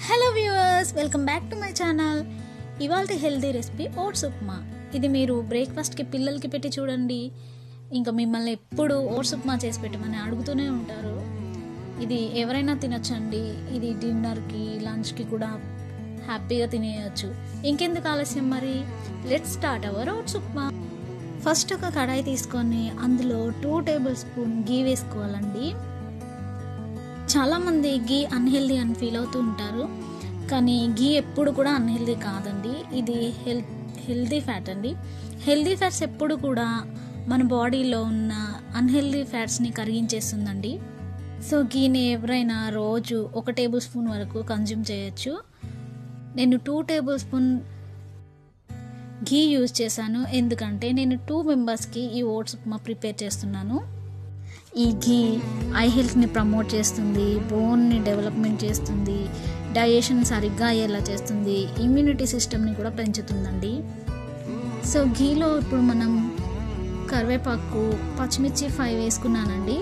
hello viewers welcome back to my channel ఇవాళ healthy recipe oats upma ఇది మీరు బ్రేక్ఫాస్ట్కి పిల్లలకి పెట్టి చూడండి ఇంకా మిమ్మల్ని ఎప్పుడు ఓట్స్ ఉప్మా చేసి పెట్టమని అడుగుతూనే ఉంటారు ఇది ఎవరైనా తినొచ్చండి ఇది డిన్నర్కి లంచ్కి కూడా హ్యాపీగా తినేయచ్చు ఇంకెందుకు ఆలస్యం మరి let start our oats upma first ఒక కడాయి తీసుకొని అందులో టూ టేబుల్ స్పూన్ గీ వేసుకోవాలండి చాలామంది గీ అన్హెల్దీ అని ఫీల్ అవుతూ ఉంటారు కానీ గీ ఎప్పుడు కూడా అన్హెల్దీ కాదండి ఇది హెల్త్ హెల్దీ ఫ్యాట్ అండి హెల్దీ ఫ్యాట్స్ ఎప్పుడు కూడా మన బాడీలో ఉన్న అన్హెల్దీ ఫ్యాట్స్ని కరిగించేస్తుందండి సో గీని ఎవరైనా రోజు ఒక టేబుల్ స్పూన్ వరకు కన్జ్యూమ్ చేయొచ్చు నేను two tablespoon ghee use చేశాను ఎందుకంటే నేను టూ మెంబర్స్కి ఈ ఓట్స్ ఉప్మా ప్రిపేర్ చేస్తున్నాను ఈ ఘీ ఐ హెల్త్ని ప్రమోట్ చేస్తుంది బోన్ని డెవలప్మెంట్ చేస్తుంది డైజెషన్ సరిగ్గా అయ్యేలా చేస్తుంది ఇమ్యూనిటీ సిస్టమ్ని కూడా పెంచుతుందండి సో ఘీలో ఇప్పుడు మనం కరివేపాకు పచ్చిమిర్చి ఫైవ్ వేసుకున్నానండి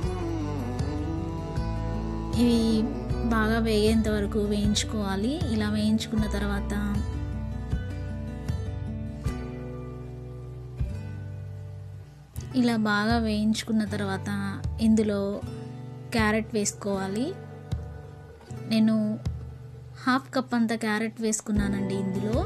ఇవి బాగా వేగేంత వరకు వేయించుకోవాలి ఇలా వేయించుకున్న తర్వాత ఇలా బాగా వేయించుకున్న తర్వాత ఇందులో క్యారెట్ వేసుకోవాలి నేను హాఫ్ కప్ అంత క్యారెట్ వేసుకున్నానండి ఇందులో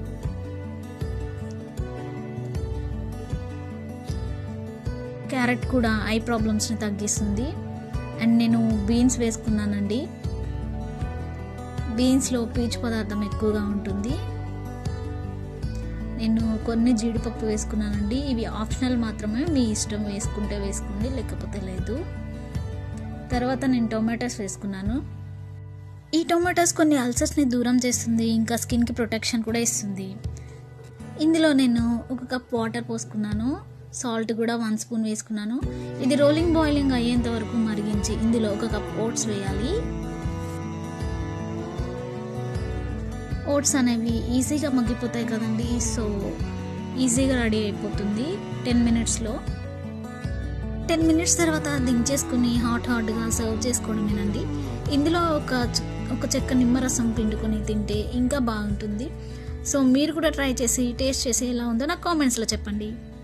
క్యారెట్ కూడా ఐ ప్రాబ్లమ్స్ని తగ్గిస్తుంది అండ్ నేను బీన్స్ వేసుకున్నానండి బీన్స్లో పీచు పదార్థం ఎక్కువగా ఉంటుంది నేను కొన్ని జీడిపప్పు వేసుకున్నానండి ఇవి ఆప్షనల్ మాత్రమే మీ ఇష్టం వేసుకుంటే వేసుకోండి లేకపోతే లేదు తర్వాత నేను టొమాటోస్ వేసుకున్నాను ఈ టొమాటోస్ కొన్ని అల్సర్స్ని దూరం చేస్తుంది ఇంకా స్కిన్కి ప్రొటెక్షన్ కూడా ఇస్తుంది ఇందులో నేను ఒక కప్ వాటర్ పోసుకున్నాను సాల్ట్ కూడా వన్ స్పూన్ వేసుకున్నాను ఇది రోలింగ్ బాయిలింగ్ అయ్యేంత వరకు మరిగించి ఇందులో ఒక కప్ ఓట్స్ వేయాలి ఓట్స్ అనేవి ఈజీగా మగ్గిపోతాయి కదండి సో ఈజీగా రెడీ అయిపోతుంది టెన్ మినిట్స్లో టెన్ మినిట్స్ తర్వాత దించేసుకుని హాట్ హాట్గా సర్వ్ చేసుకోవడమేనండి ఇందులో ఒక ఒక చెక్క నిమ్మరసం పిండుకొని తింటే ఇంకా బాగుంటుంది సో మీరు కూడా ట్రై చేసి టేస్ట్ చేసి ఎలా ఉందో నాకు కామెంట్స్లో చెప్పండి